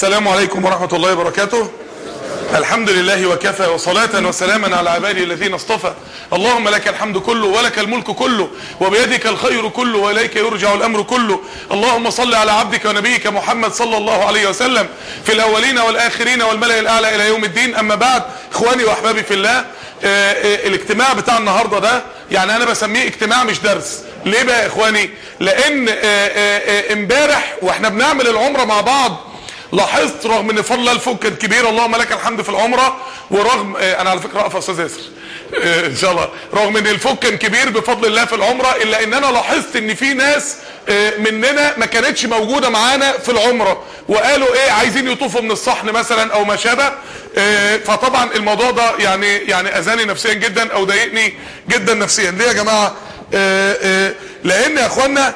السلام عليكم ورحمة الله وبركاته الحمد لله وكفى وصلاة وسلاما على عباده الذين اصطفى اللهم لك الحمد كله ولك الملك كله وبيدك الخير كله وإليك يرجع الأمر كله اللهم صل على عبدك ونبيك محمد صلى الله عليه وسلم في الأولين والآخرين والملأ الأعلى إلى يوم الدين أما بعد إخواني وأحبابي في الله آه، آه، الاجتماع بتاع النهاردة ده يعني أنا بسميه اجتماع مش درس ليه بقى يا إخواني لأن آه، آه، آه، امبارح وإحنا بنعمل العمرة مع بعض لاحظت رغم ان فضل الله الفوق كان كبير اللهم لك الحمد في العمره ورغم آه، انا على فكره اقف يا استاذ ياسر آه، ان شاء الله رغم ان الفوق كان كبير بفضل الله في العمره الا ان انا لاحظت ان في ناس آه، مننا ما كانتش موجوده معانا في العمره وقالوا ايه عايزين يطوفوا من الصحن مثلا او ما شابه آه، فطبعا الموضوع ده يعني يعني اذاني نفسيا جدا او ضايقني جدا نفسيا ليه يا جماعه آه، آه، لان يا اخوانا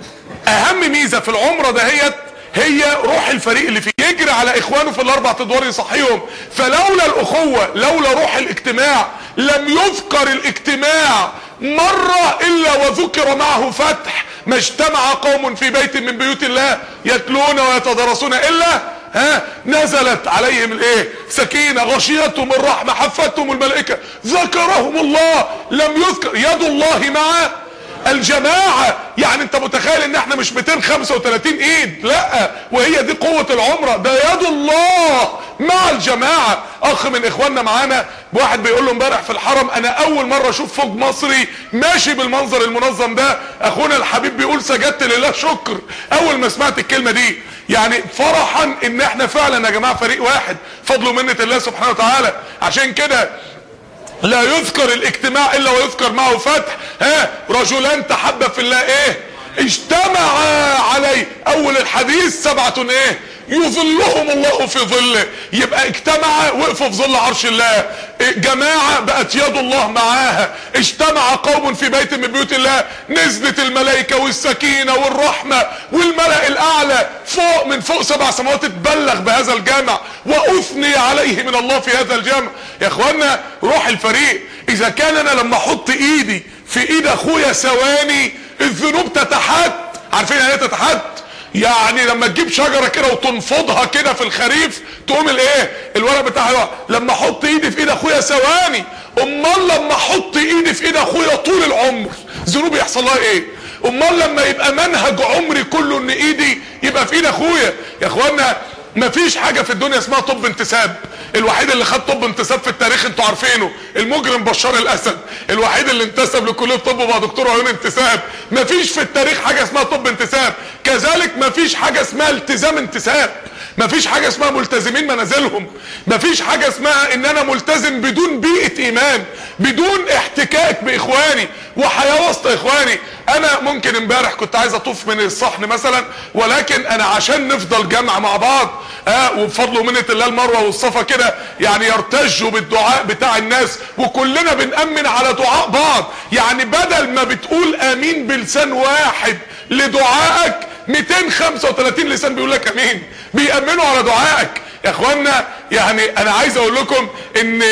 اهم ميزه في العمره دهيت هي روح الفريق اللي فيه يجري على اخوانه في الاربع ادوار يصحيهم فلولا الاخوه لولا روح الاجتماع لم يذكر الاجتماع مره الا وذكر معه فتح ما اجتمع قوم في بيت من بيوت الله يتلون ويتدرسون الا ها نزلت عليهم الايه سكينه غشيتهم الرحمه حفتهم الملائكه ذكرهم الله لم يذكر يد الله مع الجماعة يعني انت متخيل ان احنا مش 235 ايد لا وهي دي قوة العمرة ده يد الله مع الجماعة اخ من اخواننا معانا واحد بيقول له امبارح في الحرم انا اول مرة اشوف فوق مصري ماشي بالمنظر المنظم ده اخونا الحبيب بيقول سجدت لله شكر اول ما سمعت الكلمة دي يعني فرحا ان احنا فعلا يا جماعة فريق واحد فضل منة الله سبحانه وتعالى عشان كده لا يذكر الاجتماع الا ويذكر معه فتح ها رجلان تحبا في الله ايه اجتمعا عليه اول الحديث سبعة ايه يظلهم الله في ظله يبقى اجتمع وقفوا في ظل عرش الله جماعة بقت يد الله معاها اجتمع قوم في بيت من بيوت الله نزلت الملائكة والسكينة والرحمة والملأ الاعلى فوق من فوق سبع سماوات اتبلغ بهذا الجامع واثني عليه من الله في هذا الجامع يا اخوانا روح الفريق اذا كان انا لما احط ايدي في ايد اخويا ثواني الذنوب تتحت عارفين يعني ايه تتحت يعني لما تجيب شجره كده وتنفضها كده في الخريف تقوم الايه الورق بتاعها يقع لما احط ايدي في ايد اخويا ثواني امال لما احط ايدي في ايد اخويا طول العمر ذنوبي يحصل لها ايه امال لما يبقى منهج عمري كله ان ايدي يبقى في ايد اخويا يا اخوانا مفيش حاجة في الدنيا اسمها طب انتساب الوحيد اللي خد طب انتساب في التاريخ انتوا عارفينه المجرم بشار الاسد الوحيد اللي انتسب لكلية الطب وبقى دكتور عيون انتساب مفيش في التاريخ حاجة اسمها طب انتساب كذلك مفيش حاجة اسمها التزام انتساب مفيش حاجة اسمها ملتزمين منازلهم مفيش حاجة اسمها ان انا ملتزم بدون بيئة ايمان بدون احتكاك باخواني وحياة وسط اخواني انا ممكن امبارح كنت عايز اطوف من الصحن مثلا ولكن انا عشان نفضل جمع مع بعض اه وبفضل ومنة الله المروة والصفا كده يعني يرتجوا بالدعاء بتاع الناس وكلنا بنأمن على دعاء بعض يعني بدل ما بتقول امين بلسان واحد لدعائك 235 لسان بيقول لك امين بيأمنوا على دعائك يا اخوانا يعني انا عايز اقول لكم ان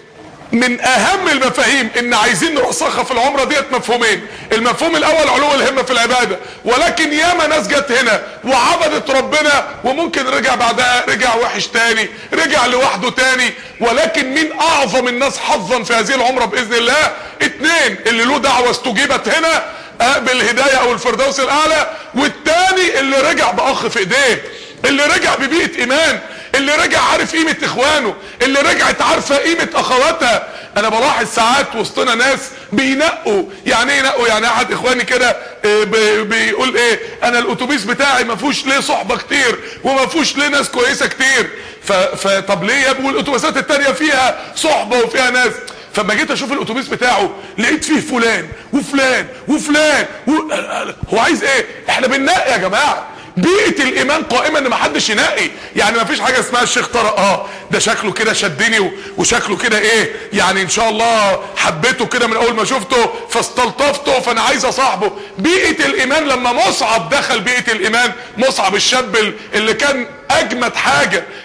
من اهم المفاهيم ان عايزين رساخة في العمرة ديت مفهومين المفهوم الاول علو الهمة في العبادة ولكن ياما ناس جت هنا وعبدت ربنا وممكن رجع بعدها رجع وحش تاني رجع لوحده تاني ولكن مين اعظم الناس حظا في هذه العمرة باذن الله اتنين اللي له دعوة استجيبت هنا آه، بالهداية او الفردوس الاعلى والتاني اللي رجع باخ في ايديه اللي رجع ببيئة ايمان اللي رجع عارف قيمة اخوانه اللي رجعت عارفة قيمة اخواتها انا بلاحظ ساعات وسطنا ناس بينقوا يعني ايه ينقوا يعني احد اخواني كده آه، بي- بيقول ايه انا الاتوبيس بتاعي ما فيهوش ليه صحبة كتير وما فيهوش ليه ناس كويسة كتير ف- فطب ليه يا ابني والاتوبيسات التانية فيها صحبة وفيها ناس فما جيت اشوف الاتوبيس بتاعه لقيت فيه فلان وفلان وفلان و... هو عايز ايه احنا بننقي يا جماعه بيئه الايمان قائمه ان محدش ينقي يعني ما فيش حاجه اسمها الشيخ طارق اه ده شكله كده شدني و- وشكله كده ايه يعني ان شاء الله حبيته كده من اول ما شفته فاستلطفته فانا عايز اصاحبه بيئه الايمان لما مصعب دخل بيئه الايمان مصعب الشاب ال- اللي كان اجمد حاجة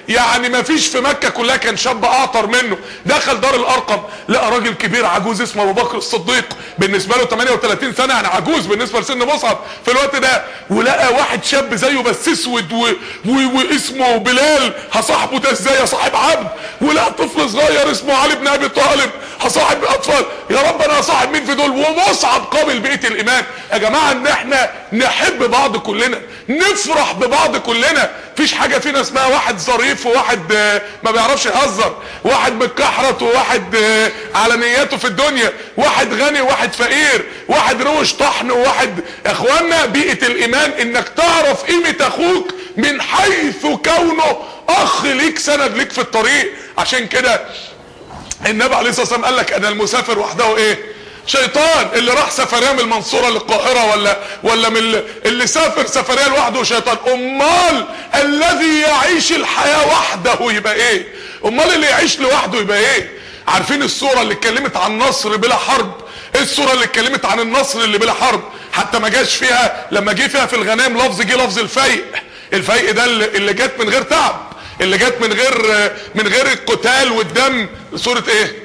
يعني ما فيش في مكة كلها كان شاب اعطر منه دخل دار الارقم لقى راجل كبير عجوز اسمه ابو بكر الصديق بالنسبة له 38 سنة يعني عجوز بالنسبة لسن مصعب في الوقت ده ولقى واحد شاب زيه بس اسود و... و... واسمه بلال هصاحبه ده ازاي يا صاحب عبد ولقى طفل صغير اسمه علي بن ابي طالب هصاحب اطفال يا رب انا هصاحب مين في دول ومصعب قابل بيئة الايمان يا جماعة ان احنا نحب بعض كلنا نفرح ببعض كلنا فيش حاجة فينا اسمها واحد ظريف وواحد آه، ما بيعرفش يهزر واحد متكحرت وواحد آه، على نياته في الدنيا واحد غني وواحد فقير واحد روش طحن وواحد يا اخوانا بيئة الايمان انك تعرف قيمة اخوك من حيث كونه اخ ليك سند ليك في الطريق عشان كده النبي عليه الصلاه والسلام قال لك ان المسافر وحده ايه شيطان اللي راح سفريه من المنصوره للقاهره ولا ولا من ال- اللي سافر سفريه لوحده شيطان امال الذي يعيش الحياه وحده يبقى ايه امال اللي يعيش لوحده يبقى ايه عارفين الصوره اللي اتكلمت عن نصر بلا حرب ايه الصوره اللي اتكلمت عن النصر اللي بلا حرب حتى ما جاش فيها لما جه فيها في الغنائم لفظ جه لفظ الفيء الفيء ده اللي اللي جت من غير تعب اللي جت من غير من غير القتال والدم سورة ايه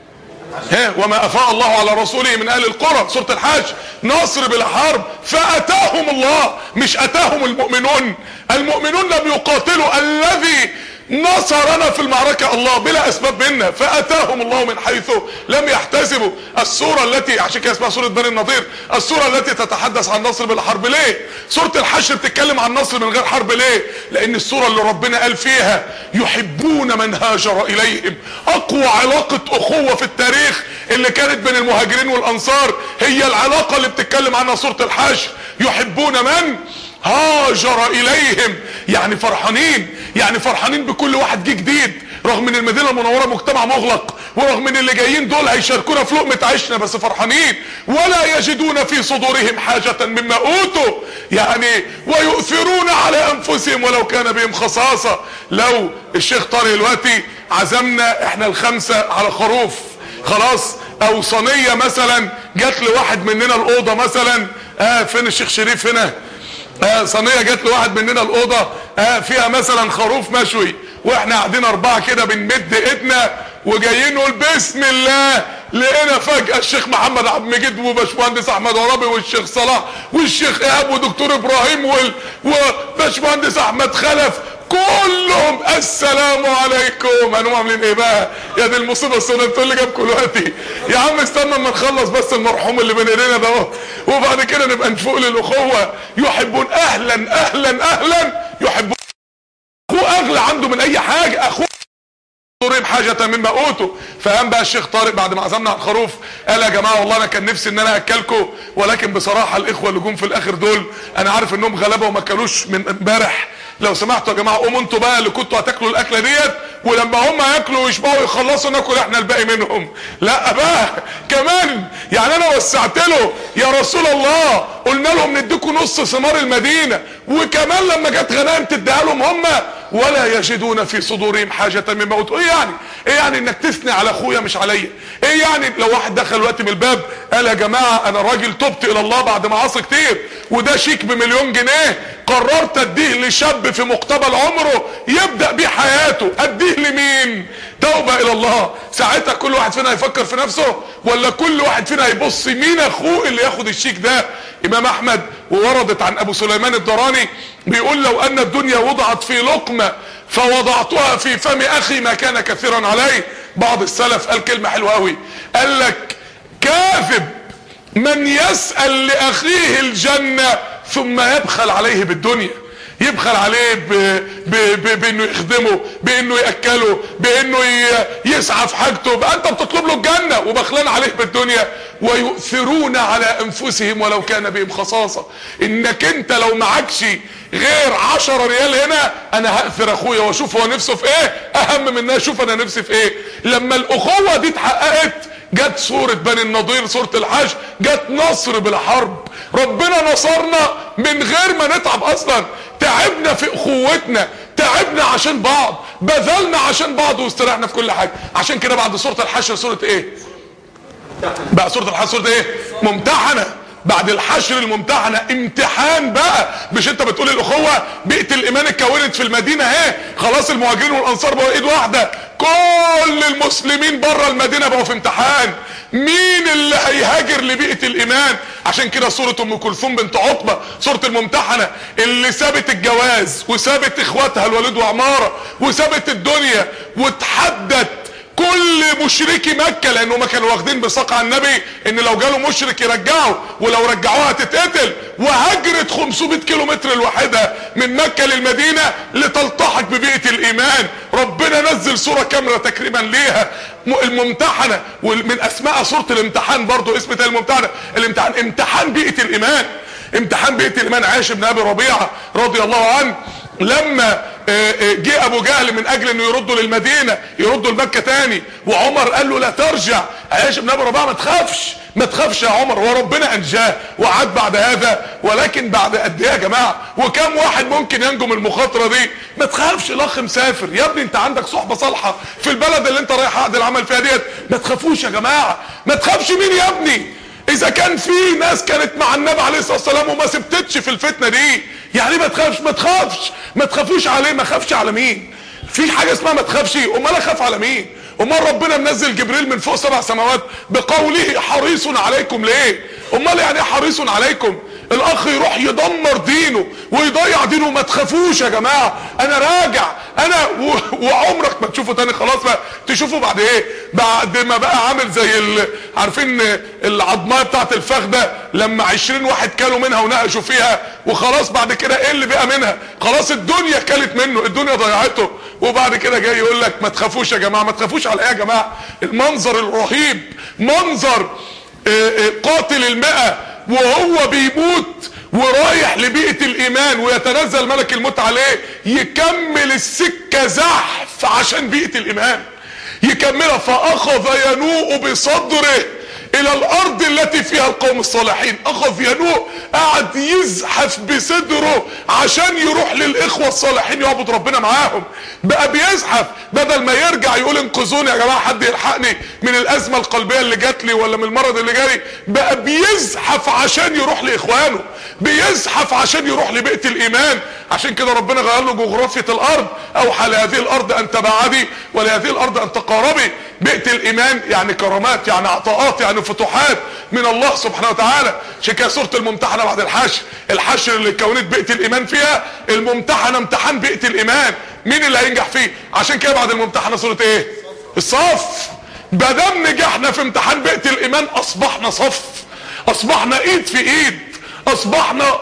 ها وما افاء الله على رسوله من اهل القرى سورة الحج نصر بلا حرب فاتاهم الله مش اتاهم المؤمنون المؤمنون لم يقاتلوا الذي نصرنا في المعركة الله بلا اسباب منا فاتاهم الله من حيث لم يحتسبوا السورة التي عشان كده اسمها سورة بني النضير السورة التي تتحدث عن نصر بلا حرب ليه سورة الحشر بتتكلم عن نصر من غير حرب ليه لان السورة اللي ربنا قال فيها يحبون من هاجر اليهم اقوى علاقة اخوة في التاريخ اللي كانت بين المهاجرين والانصار هي العلاقة اللي بتتكلم عنها سورة الحشر يحبون من هاجر اليهم يعني فرحانين يعني فرحانين بكل واحد جه جديد رغم ان المدينه المنوره مجتمع مغلق ورغم ان اللي جايين دول هيشاركونا في لقمه عيشنا بس فرحانين ولا يجدون في صدورهم حاجه مما اوتوا يعني ويؤثرون على انفسهم ولو كان بهم خصاصه لو الشيخ طارق دلوقتي عزمنا احنا الخمسه على خروف خلاص او صينيه مثلا جات لواحد مننا الاوضه مثلا اه فين الشيخ شريف هنا آه صينيه جت لواحد مننا الاوضه آه فيها مثلا خروف مشوي واحنا قاعدين اربعه كده بنمد ايدنا وجايين نقول بسم الله لقينا فجاه الشيخ محمد عبد المجيد وباشمهندس احمد عرابي والشيخ صلاح والشيخ ايهاب ودكتور ابراهيم وال- وباشمهندس احمد خلف كلهم السلام عليكم هنقوم عاملين ايه بقى يا دي المصيبه السوداء انتوا اللي جابكم دلوقتي يا عم استنى اما نخلص بس المرحوم اللي بين ايدينا ده اهو وبعد كده نبقى نفوق للاخوه يحبون اهلا اهلا اهلا يحبون اخوه اغلى عنده من اي حاجه اخوه ضرب حاجة مما اوتوا فقام بقى الشيخ طارق بعد ما عزمنا على الخروف قال يا جماعة والله انا كان نفسي ان انا اكلكم ولكن بصراحة الاخوة اللي جم في الاخر دول انا عارف انهم غلابة وما كلوش من امبارح لو سمحتوا يا جماعة قوموا انتوا بقى اللي كنتوا هتاكلوا الاكلة ديت ولما هم ياكلوا ويشبعوا ويخلصوا ناكل احنا الباقي منهم لا بقى كمان يعني انا وسعت له يا رسول الله قلنا لهم نديكم نص ثمار المدينة وكمان لما جت غنائم تديها لهم هم ولا يجدون في صدورهم حاجة مما اوتوا ايه يعني ايه يعني انك تثني على اخويا مش عليا ايه يعني لو واحد دخل الوقت من الباب قال يا جماعة انا راجل تبت الى الله بعد ما عصي كتير وده شيك بمليون جنيه قررت اديه لشاب في مقتبل عمره يبدأ بيه حياته اديه لمين توبة الى الله ساعتها كل واحد فينا هيفكر في نفسه ولا كل واحد فينا هيبص مين اخوه اللي ياخد الشيك ده امام احمد ووردت عن ابو سليمان الدراني بيقول لو ان الدنيا وضعت في لقمة فوضعتها في فم اخي ما كان كثيرا عليه بعض السلف قال كلمة حلوة قوي قال لك كاذب من يسأل لاخيه الجنة ثم يبخل عليه بالدنيا يبخل عليه ب... ب... ب... بانه يخدمه بانه ياكله بانه ي... يسعى في حاجته بقى انت بتطلب له الجنه وبخلان عليه بالدنيا ويؤثرون على انفسهم ولو كان بهم خصاصه انك انت لو معكش غير عشرة ريال هنا انا هاثر اخويا واشوف هو نفسه في ايه اهم من ان اشوف انا نفسي في ايه لما الاخوه دي اتحققت جت سورة بني النضير سورة الحج جت نصر بلا حرب ربنا نصرنا من غير ما نتعب اصلا تعبنا في اخوتنا تعبنا عشان بعض بذلنا عشان بعض واستريحنا في كل حاجة عشان كده بعد سورة الحشر سورة ايه بقى سورة الحشر سورة ايه ممتحنة بعد الحشر الممتحنه امتحان بقى مش انت بتقول الاخوه بيئه الايمان اتكونت في المدينه اهي خلاص المهاجرين والانصار بقوا ايد واحده كل المسلمين بره المدينه بقوا في امتحان مين اللي هيهاجر لبيئه الايمان عشان كده سوره ام كلثوم بنت عقبه سوره الممتحنه اللي سابت الجواز وسابت اخواتها الوليد وعماره وسابت الدنيا وتحدت كل مشركي مكه لانهم كانوا واخدين بصاق على النبي ان لو جاله مشرك يرجعه ولو رجعوها هتتقتل وهجرت 500 كيلو متر الواحده من مكه للمدينه لتلتحق ببيئه الايمان ربنا نزل سوره كامله تكريما ليها الممتحنه ومن اسماء سوره الامتحان برضو اسم تاني الممتحنه الامتحان امتحان بيئه الايمان امتحان بيئه الايمان عاش بن ابي ربيعه رضي الله عنه لما جه ابو جهل من اجل انه يردوا للمدينه يردوا لمكه تاني وعمر قال له لا ترجع عايش بن ابي ربيعه ما تخافش ما تخافش يا عمر وربنا انجاه وعاد بعد هذا ولكن بعد قد ايه يا جماعه وكم واحد ممكن ينجو من المخاطره دي ما تخافش الاخ مسافر يا ابني انت عندك صحبه صالحه في البلد اللي انت رايح عقد العمل فيها ديت ما تخافوش يا جماعه ما تخافش مين يا ابني اذا كان في ناس كانت مع النبي عليه الصلاه والسلام وما سبتتش في الفتنه دي يعني ما تخافش ما تخافش ما تخافوش عليه ما خافش على مين في حاجه اسمها ما تخافش امال اخاف على مين امال ربنا منزل جبريل من فوق سبع سماوات بقوله حريص عليكم ليه امال يعني ايه حريص عليكم الاخ يروح يدمر دينه ويضيع دينه ما تخافوش يا جماعه انا راجع انا و... وعمرك ما تشوفه تاني خلاص بقى تشوفه بعد ايه بعد ما بقى عامل زي ال... عارفين العظمايه بتاعت الفخ ده لما عشرين واحد كلوا منها ونقشوا فيها وخلاص بعد كده ايه اللي بقى منها خلاص الدنيا كلت منه الدنيا ضيعته وبعد كده جاي يقول لك ما تخافوش يا جماعه ما تخافوش على ايه يا جماعه المنظر الرهيب منظر قاتل المئة وهو بيموت ورايح لبيئة الايمان ويتنزل ملك الموت عليه يكمل السكة زحف عشان بيئة الايمان يكملها فاخذ ينوء بصدره الى الارض التي فيها القوم الصالحين اخذ ينوء قعد يزحف بصدره عشان يروح للاخوة الصالحين يعبد ربنا معاهم بقى بيزحف بدل ما يرجع يقول انقذوني يا جماعة حد يلحقني من الازمة القلبية اللي جات لي ولا من المرض اللي جالي بقى بيزحف عشان يروح لاخوانه بيزحف عشان يروح لبيئة الايمان عشان كده ربنا غير له جغرافية الارض اوحى لهذه الارض ان تبعدي ولهذه الارض ان تقاربي بيئة الايمان يعني كرامات يعني عطاءات يعني فتوحات من الله سبحانه وتعالى عشان كده سورة الممتحنة بعد الحشر الحشر اللي كونت بيئة الايمان فيها الممتحنة امتحان بيئة الايمان مين اللي هينجح فيه عشان كده بعد الممتحنة سورة ايه الصف بدم نجحنا في امتحان بيئة الايمان اصبحنا صف اصبحنا ايد في ايد اصبحنا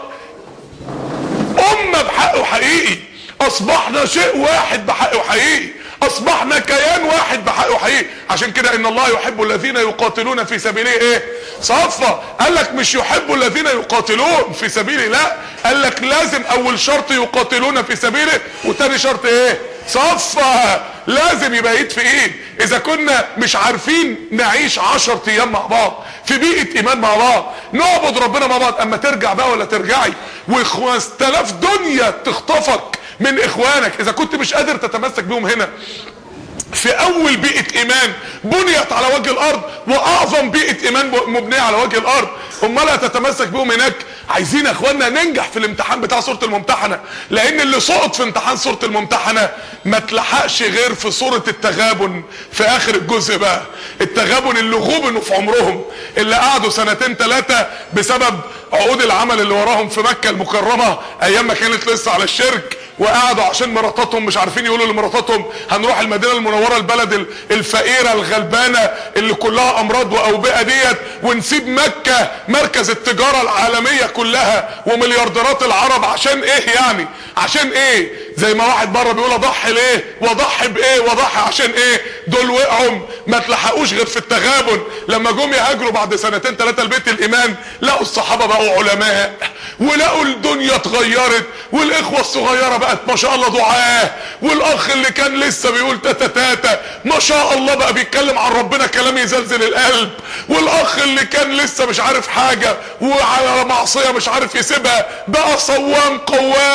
امة بحقه حقيقي اصبحنا شيء واحد بحقه حقيقي اصبحنا كيان واحد بحقه حقيقي عشان كده ان الله يحب الذين يقاتلون في سبيله ايه صفة قال لك مش يحب الذين يقاتلون في سبيله لا قال لك لازم اول شرط يقاتلون في سبيله وتاني شرط ايه صفة لازم يبقى ايد في ايد اذا كنا مش عارفين نعيش عشر ايام مع بعض في بيئة ايمان مع بعض نعبد ربنا مع بعض اما ترجع بقى ولا ترجعي وخمس تلاف دنيا تخطفك من اخوانك اذا كنت مش قادر تتمسك بيهم هنا في اول بيئة ايمان بنيت على وجه الارض واعظم بيئة ايمان مبنية على وجه الارض امال هتتمسك بيهم هناك عايزين يا اخوانا ننجح في الامتحان بتاع سورة الممتحنة لان اللي سقط في امتحان سورة الممتحنة ما تلحقش غير في سورة التغابن في اخر الجزء بقى التغابن اللي غبنوا في عمرهم اللي قعدوا سنتين ثلاثة بسبب عقود العمل اللي وراهم في مكة المكرمة ايام ما كانت لسه على الشرك وقعدوا عشان مراتاتهم مش عارفين يقولوا لمراتاتهم هنروح المدينه المنوره البلد الفقيره الغلبانه اللي كلها امراض واوبئه ديت ونسيب مكه مركز التجاره العالميه كلها ومليارديرات العرب عشان ايه يعني عشان ايه زي ما واحد بره بيقول اضحي ليه واضحي بايه واضحي عشان ايه دول وقعوا ما تلحقوش غير في التغابن لما جم يهاجروا بعد سنتين ثلاثه لبيت الايمان لقوا الصحابه بقوا علماء ولقوا الدنيا اتغيرت والاخوه الصغيره بقت ما شاء الله دعاه والاخ اللي كان لسه بيقول تاتا تاتا ما شاء الله بقى بيتكلم عن ربنا كلام يزلزل القلب والاخ اللي كان لسه مش عارف حاجه وعلى معصيه مش عارف يسيبها بقى صوام قوام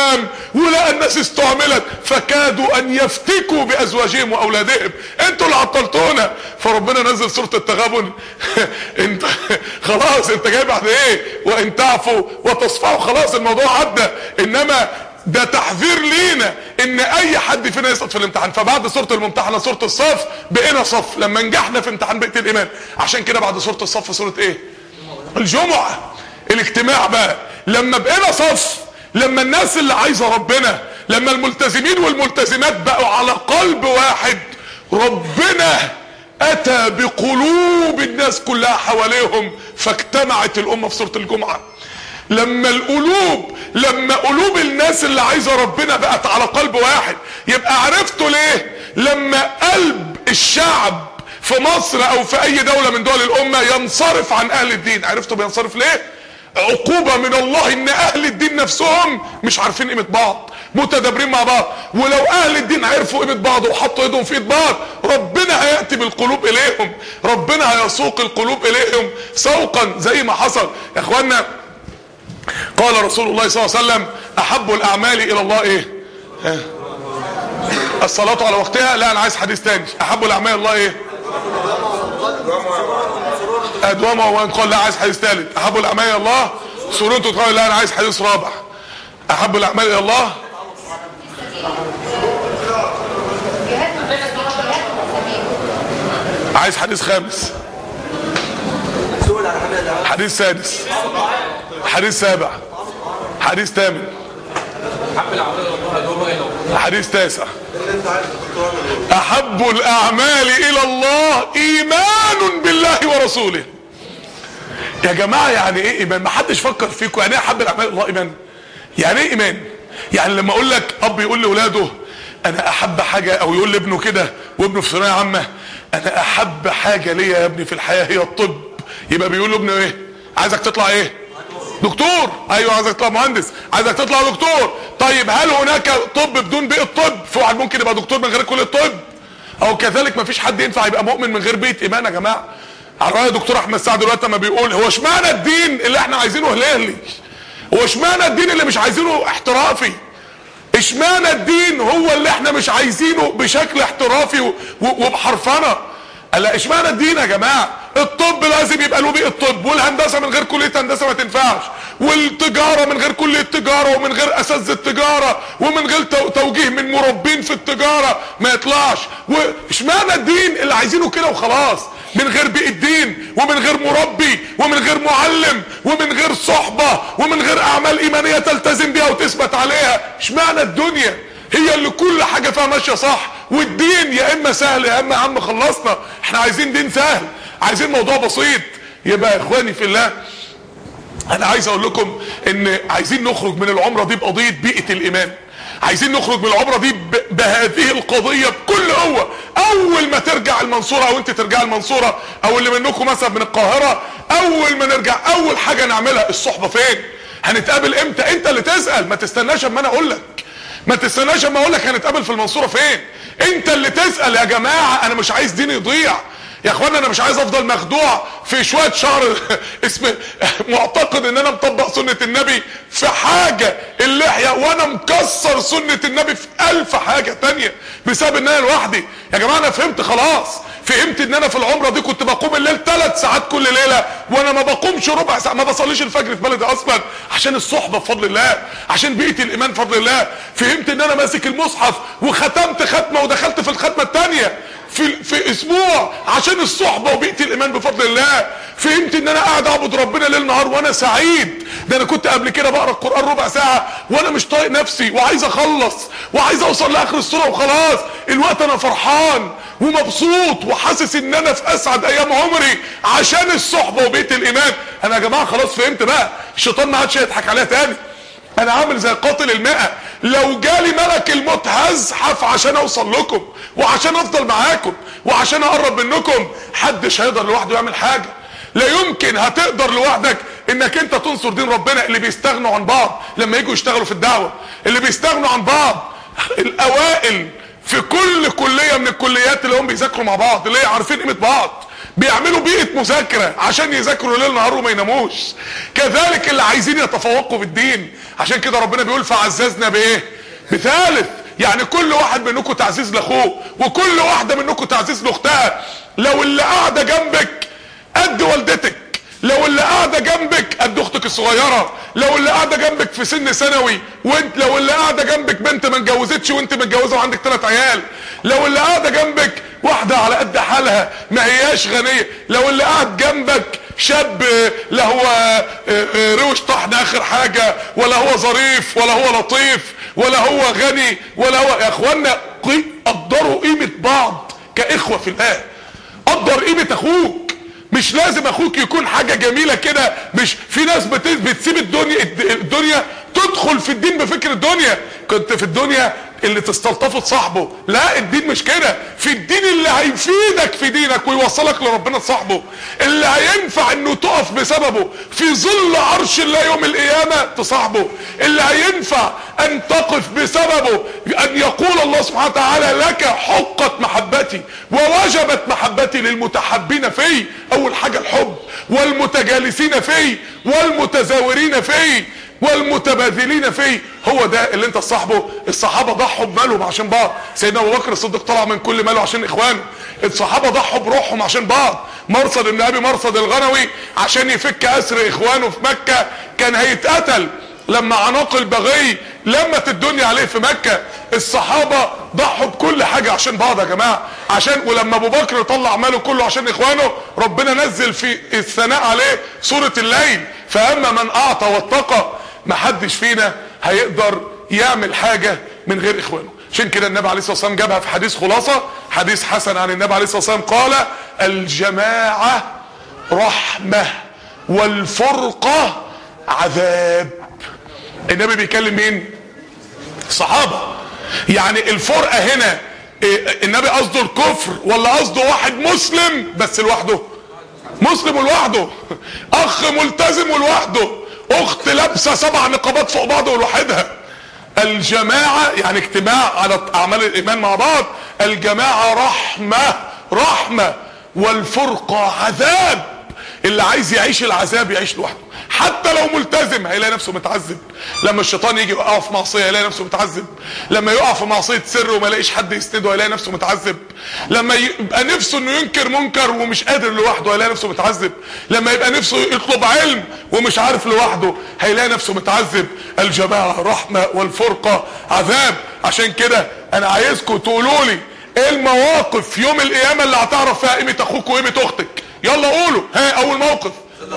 ولقى الناس استعملت فكادوا ان يفتكوا بازواجهم واولادهم انتوا اللي عطلتونا فربنا نزل سوره التغابن انت خلاص انت جاي بعد ايه وان تعفوا وتصفحوا خلاص الموضوع عدى انما ده تحذير لينا ان اي حد فينا يسقط في الامتحان فبعد سوره الممتحنه سوره الصف بقينا صف لما نجحنا في امتحان بقيه الايمان عشان كده بعد سوره الصف سوره ايه الجمعه الاجتماع بقى لما بقينا صف لما الناس اللي عايزه ربنا لما الملتزمين والملتزمات بقوا على قلب واحد ربنا اتى بقلوب الناس كلها حواليهم فاجتمعت الامه في سوره الجمعه لما القلوب لما قلوب الناس اللي عايزه ربنا بقت على قلب واحد يبقى عرفتوا ليه لما قلب الشعب في مصر او في اي دولة من دول الامة ينصرف عن اهل الدين عرفتوا بينصرف ليه عقوبة من الله ان اهل الدين نفسهم مش عارفين قيمة بعض متدابرين مع بعض ولو اهل الدين عرفوا قيمة بعض وحطوا ايدهم في ايد بعض ربنا هيأتي بالقلوب اليهم ربنا هيسوق القلوب اليهم سوقا زي ما حصل يا اخوانا قال رسول الله صلى الله عليه وسلم احب الاعمال الى الله ايه ها؟ الصلاة على وقتها لا انا عايز حديث تاني احب الاعمال الى الله ايه ادومه وان قال لا عايز حديث ثالث احب الاعمال الى الله سرورته تقول لا انا عايز حديث رابع احب الاعمال الى الله عايز حديث خامس حديث سادس حديث سابع حديث ثامن حديث تاسع احب الاعمال الى الله ايمان بالله ورسوله يا جماعه يعني ايه ايمان ما حدش فكر فيكم يعني ايه احب الاعمال الى الله ايمان يعني ايه ايمان يعني لما اقول لك اب يقول لاولاده انا احب حاجه او يقول لابنه كده وابنه في ثانويه عامه انا احب حاجه ليا يا ابني في الحياه هي الطب يبقى بيقول لابنه ايه عايزك تطلع ايه دكتور ايوه عايزك تطلع مهندس عايزك تطلع دكتور طيب هل هناك طب بدون بيئه طب في واحد ممكن يبقى دكتور من غير كليه طب او كذلك ما فيش حد ينفع يبقى مؤمن من غير بيئه ايمان يا جماعه على راي دكتور احمد سعد دلوقتي لما بيقول هو اشمعنى الدين اللي احنا عايزينه هلالي هو اشمعنى الدين اللي مش عايزينه احترافي اشمعنى الدين هو اللي احنا مش عايزينه بشكل احترافي و- و- وبحرفنه لا اشمعنى الدين يا جماعه الطب لازم يبقى له بيئه طب والهندسه من غير كليه هندسه ما تنفعش والتجاره من غير كليه تجاره ومن غير اساتذه التجاره ومن غير تو- توجيه من مربين في التجاره ما يطلعش واشمعنى الدين اللي عايزينه كده وخلاص من غير بيئه دين ومن غير مربي ومن غير معلم ومن غير صحبه ومن غير اعمال ايمانيه تلتزم بيها وتثبت عليها اشمعنى الدنيا هي اللي كل حاجه فيها ماشيه صح والدين يا اما سهل يا اما يا عم خلصنا احنا عايزين دين سهل عايزين موضوع بسيط يبقى يا اخواني في الله انا عايز اقول لكم ان عايزين نخرج من العمره دي بقضيه بيئه الايمان عايزين نخرج من العمره دي ب- بهذه القضيه بكل قوه اول ما ترجع المنصوره او انت ترجع المنصوره او اللي منكم مثلا من القاهره اول ما نرجع اول حاجه نعملها الصحبه فين هنتقابل امتى انت اللي تسال ما تستناش اما انا اقول لك ما تستناش اما اقول لك هنتقابل في المنصوره فين انت اللي تسال يا جماعه انا مش عايز ديني يضيع يا اخوانا انا مش عايز افضل مخدوع في شويه شهر اسم معتقد ان انا مطبق سنه النبي في حاجه اللحيه وانا مكسر سنه النبي في الف حاجه تانية بسبب ان انا لوحدي يا جماعه انا فهمت خلاص فهمت ان انا في العمره دي كنت بقوم الليل ثلاث ساعات كل ليله وانا ما بقومش ربع ساعه ما بصليش الفجر في بلدي اصلا عشان الصحبه بفضل الله عشان بيئه الايمان بفضل الله فهمت ان انا ماسك المصحف وختمت ختمه ودخلت في الختمه الثانيه في في اسبوع عشان الصحبه وبيئه الايمان بفضل الله فهمت ان انا قاعد اعبد ربنا ليل نهار وانا سعيد ده انا كنت قبل كده بقرا القران ربع ساعه وانا مش طايق نفسي وعايز اخلص وعايز اوصل لاخر السوره وخلاص الوقت انا فرحان ومبسوط وحاسس ان انا في اسعد ايام عمري عشان الصحبه وبيئه الايمان انا يا جماعه خلاص فهمت بقى الشيطان ما عادش يضحك عليا تاني انا عامل زي قاتل المئة لو جالي ملك الموت هزحف عشان اوصل لكم وعشان افضل معاكم وعشان اقرب منكم حدش هيقدر لوحده يعمل حاجة لا يمكن هتقدر لوحدك انك انت تنصر دين ربنا اللي بيستغنوا عن بعض لما يجوا يشتغلوا في الدعوة اللي بيستغنوا عن بعض الاوائل في كل كلية من الكليات اللي هم بيذاكروا مع بعض اللي عارفين قيمة بعض بيعملوا بيئة مذاكرة عشان يذاكروا ليل نهار وما يناموش كذلك اللي عايزين يتفوقوا بالدين عشان كده ربنا بيقول فعززنا بايه بثالث يعني كل واحد منكم تعزيز لاخوه وكل واحده منكم تعزيز لاختها لو اللي قاعده جنبك قد والدتك لو اللي قاعده جنبك قد اختك الصغيره لو اللي قاعده جنبك في سن ثانوي وانت لو اللي قاعده جنبك بنت ما اتجوزتش وانت متجوزه وعندك ثلاث عيال لو اللي قاعده جنبك واحده على قد حالها ما هياش غنيه لو اللي قاعد جنبك شاب لا هو روش طحن اخر حاجه ولا هو ظريف ولا هو لطيف ولا هو غني ولا هو يا اخوانا قدروا قيمه بعض كاخوه في الله قدر قيمه اخوك مش لازم اخوك يكون حاجه جميله كده مش في ناس بتسيب الدنيا الدنيا تدخل في الدين بفكر الدنيا كنت في الدنيا اللي تستلطفه صاحبه لا الدين مش كده في الدين اللي هيفيدك في دينك ويوصلك لربنا صاحبه اللي هينفع انه تقف بسببه في ظل عرش الله يوم القيامة تصاحبه اللي هينفع ان تقف بسببه ان يقول الله سبحانه وتعالى لك حقت محبتي ووجبت محبتي للمتحبين في اول حاجة الحب والمتجالسين في والمتزاورين في والمتبادلين فيه هو ده اللي انت صاحبه الصحابه ضحوا بمالهم عشان بعض سيدنا ابو بكر الصديق طلع من كل ماله عشان اخوانه الصحابه ضحوا بروحهم عشان بعض مرصد بن ابي مرصد الغنوي عشان يفك اسر اخوانه في مكه كان هيتقتل لما عناق البغي لمت الدنيا عليه في مكة الصحابة ضحوا بكل حاجة عشان بعض يا جماعة عشان ولما ابو بكر طلع ماله كله عشان اخوانه ربنا نزل في الثناء عليه سورة الليل فاما من اعطى واتقى محدش فينا هيقدر يعمل حاجة من غير اخوانه عشان كده النبي عليه الصلاة والسلام جابها في حديث خلاصة حديث حسن عن النبي عليه الصلاة والسلام قال الجماعة رحمة والفرقة عذاب النبي بيكلم مين الصحابة يعني الفرقة هنا النبي قصده الكفر ولا قصده واحد مسلم بس لوحده مسلم لوحده اخ ملتزم لوحده اخت لابسه سبع نقابات فوق بعض ولوحدها الجماعة يعني اجتماع على اعمال الايمان مع بعض الجماعة رحمة رحمة والفرقة عذاب اللي عايز يعيش العذاب يعيش لوحده حتى لو ملتزم هيلاقي نفسه متعذب لما الشيطان يجي يقع في معصيه هيلاقي نفسه متعذب لما يقع في معصيه سر وما يلاقيش حد يسنده هيلاقي نفسه متعذب لما يبقى نفسه انه ينكر منكر ومش قادر لوحده هيلاقي نفسه متعذب لما يبقى نفسه يطلب علم ومش عارف لوحده هيلاقي نفسه متعذب الجماعه رحمه والفرقه عذاب عشان كده انا عايزكم تقولوا لي ايه المواقف في يوم القيامه اللي هتعرف فيها قيمه اخوك وقيمه اختك يلا قولوا ها اول موقف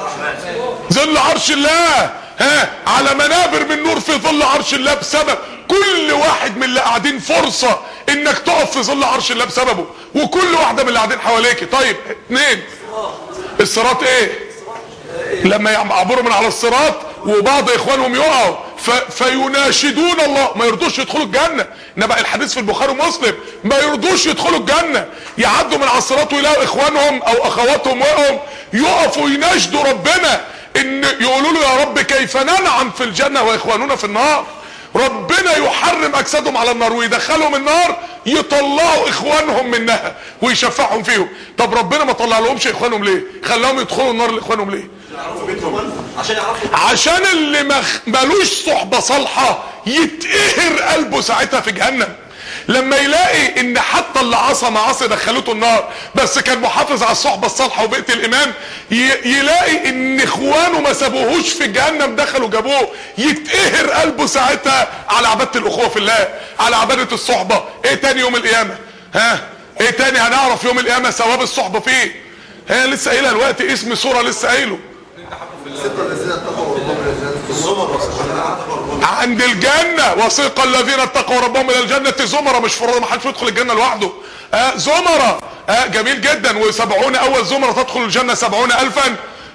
ظل عرش الله ها على منابر من نور في ظل عرش الله بسبب كل واحد من اللي قاعدين فرصة انك تقف في ظل عرش الله بسببه وكل واحدة من اللي قاعدين حواليك طيب اتنين الصراط ايه لما يعبروا من على الصراط وبعض اخوانهم يقعوا فيناشدون الله ما يرضوش يدخلوا الجنة انما الحديث في البخاري ومسلم ما يرضوش يدخلوا الجنة يعدوا من على الصراط ويلاقوا اخوانهم او اخواتهم وقعوا يقفوا يناشدوا ربنا ان يقولوا له يا رب كيف ننعم في الجنة واخواننا في النار ربنا يحرم اجسادهم على النار ويدخلهم النار يطلعوا اخوانهم منها ويشفعهم فيهم طب ربنا ما طلع لهمش اخوانهم ليه خلاهم يدخلوا النار لاخوانهم ليه عشان يعرفوا عشان اللي مخ... ملوش صحبة صالحة يتقهر قلبه ساعتها في جهنم لما يلاقي ان حتى اللي عصى معاصي دخلته النار بس كان محافظ على الصحبة الصالحة وبقية الايمان ي... يلاقي ان اخوانه ما سابوهوش في جهنم دخلوا جابوه يتقهر قلبه ساعتها على عبادة الاخوة في الله على عبادة الصحبة ايه تاني يوم القيامة ها ايه تاني هنعرف يوم القيامة ثواب الصحبة فيه ها لسه قايلها الوقت اسم سورة لسه قايله ستة الذين اتقوا ربهم الى الجنة الزمر عند الجنة وسيق الذين اتقوا ربهم الى الجنة زمرة مش فرض ما حدش يدخل الجنة لوحده آه زمرة آه جميل جدا وسبعون اول زمرة تدخل الجنة سبعون الفا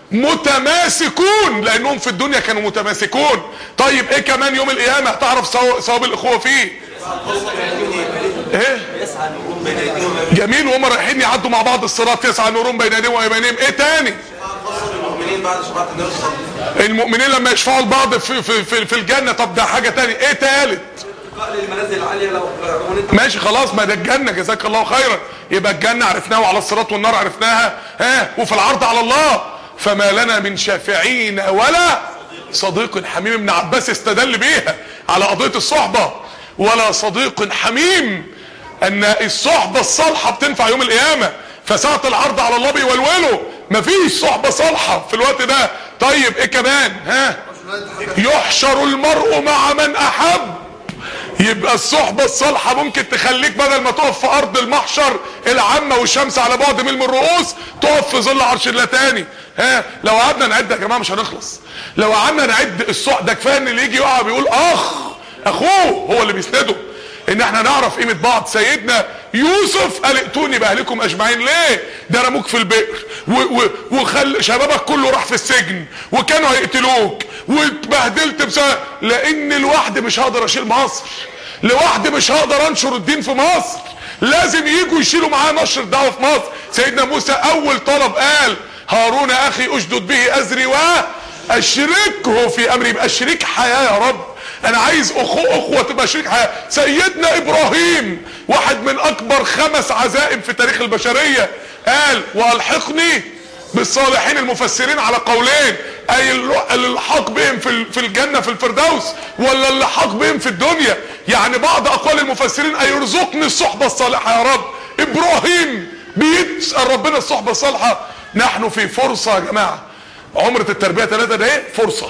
متماسكون لانهم في الدنيا كانوا متماسكون طيب ايه كمان يوم القيامة هتعرف ثواب ثواب الاخوة فيه ايه يسعى نورهم بين ايديهم جميل وهم رايحين يعدوا مع بعض الصراط يسعى نورهم بين ايديهم وايمانهم ايه تاني خاصة المؤمنين بعد شفاعة النبي صلى الله عليه وسلم المؤمنين لما يشفعوا لبعض في, في, في, في الجنة طب ده حاجة تاني ايه تالت قال للمنازل العالية لو لو انت ماشي خلاص ما ده الجنة جزاك الله خيرا يبقى الجنة عرفناها وعلى الصراط والنار عرفناها ها وفي العرض على الله فما لنا من شافعين ولا صديق حميم ابن عباس استدل بيها على قضية الصحبة ولا صديق حميم ان الصحبة الصالحة بتنفع يوم القيامة فساعة العرض على الله بيولوله مفيش صحبة صالحة في الوقت ده طيب ايه كمان ها يحشر المرء مع من احب يبقى الصحبة الصالحة ممكن تخليك بدل ما تقف في ارض المحشر العامة والشمس على بعد ميل من الرؤوس تقف في ظل عرش الله تاني ها لو قعدنا نعد يا جماعة مش هنخلص لو قعدنا نعد الصحبة ده كفاية ان اللي يجي يقع بيقول اخ اخوه هو اللي بيسنده ان احنا نعرف قيمة بعض سيدنا يوسف قال ائتوني باهلكم اجمعين ليه ده رموك في البئر و- و- وخل شبابك كله راح في السجن وكانوا هيقتلوك واتبهدلت بسبب لان لوحدي مش هقدر اشيل مصر لوحدي مش هقدر انشر الدين في مصر لازم يجوا يشيلوا معايا نشر الدعوه في مصر سيدنا موسى اول طلب قال هارون اخي اشدد به ازري واشركه في امري يبقى شريك حياه يا رب انا عايز اخو اخوه تبقى شريك حياه سيدنا ابراهيم واحد من اكبر خمس عزائم في تاريخ البشريه قال والحقني بالصالحين المفسرين على قولين اي الل- الالحاق بهم في ال- في الجنه في الفردوس ولا اللحاق بهم في الدنيا يعني بعض اقوال المفسرين اي يرزقني الصحبه الصالحه يا رب ابراهيم بيسال ربنا الصحبه الصالحه نحن في فرصه يا جماعه عمره التربيه ثلاثه ده ايه فرصه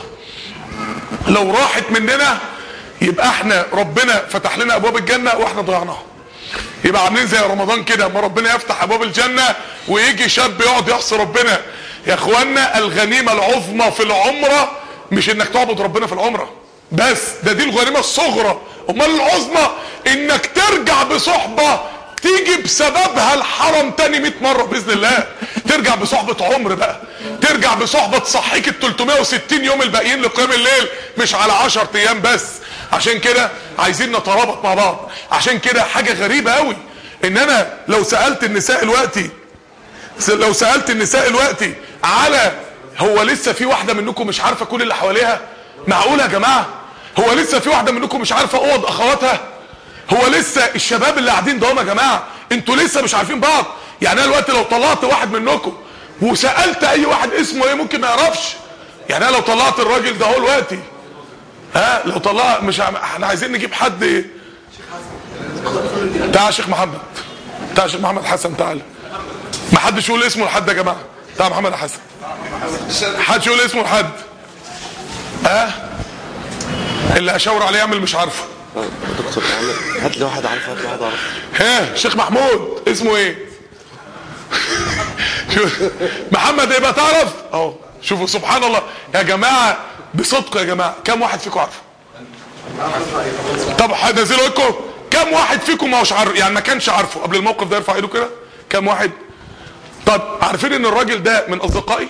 لو راحت مننا يبقى احنا ربنا فتح لنا ابواب الجنه واحنا ضيعناها يبقى عاملين زي رمضان كده اما ربنا يفتح ابواب الجنه ويجي شاب يقعد يعصي ربنا يا اخوانا الغنيمه العظمى في العمره مش انك تعبد ربنا في العمره بس ده دي الغنيمه الصغرى امال العظمى انك ترجع بصحبه تيجي بسببها الحرم تاني 100 مره باذن الله ترجع بصحبه عمر بقى ترجع بصحبه تصحيك ال 360 يوم الباقيين لقيام الليل مش على 10 ايام بس عشان كده عايزين نترابط مع بعض عشان كده حاجه غريبه قوي ان انا لو سالت النساء دلوقتي لو سالت النساء دلوقتي على هو لسه في واحده منكم مش عارفه كل اللي حواليها معقول يا جماعه هو لسه في واحده منكم مش عارفه اوض اخواتها هو لسه الشباب اللي قاعدين ده هم يا جماعه انتوا لسه مش عارفين بعض يعني انا دلوقتي لو طلعت واحد منكم وسالت اي واحد اسمه ايه ممكن ما يعرفش يعني انا لو طلعت الراجل ده هو دلوقتي ها لو طلع مش عم... احنا عايزين نجيب حد ايه تعال يا شيخ محمد تعال يا شيخ محمد حسن تعال ما حدش يقول اسمه لحد يا جماعه تعال محمد حسن حدش يقول اسمه لحد ها اللي اشاور عليه يعمل مش عارفه دكتور اعمل هات لي واحد عارف هات لي واحد عارف ها شيخ محمود اسمه ايه شوف، محمد يبقى تعرف اهو شوفوا سبحان الله يا جماعه بصدق يا جماعه كم واحد فيكم عارفه طب هنزله لكم كم واحد فيكم ما هوش عارف يعني ما كانش عارفه قبل الموقف ده يرفع ايده كده كم واحد طب عارفين ان الراجل ده من اصدقائي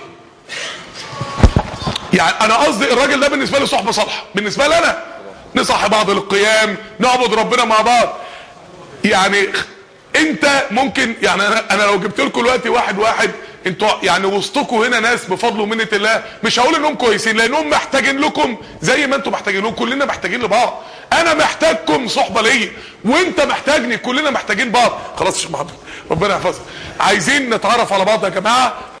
يعني انا قصدي الراجل ده بالنسبه لي صحبه صالحه بالنسبه لي انا نصح بعض للقيام نعبد ربنا مع بعض يعني انت ممكن يعني انا انا لو جبت لكم دلوقتي واحد واحد انتوا يعني وسطكم هنا ناس بفضل ومنه الله مش هقول انهم كويسين لانهم محتاجين لكم زي ما انتم محتاجين لهم كلنا محتاجين لبعض انا محتاجكم صحبه ليا وانت محتاجني كلنا محتاجين بعض خلاص يا شيخ محمد ربنا يحفظك عايزين نتعرف على بعض يا جماعه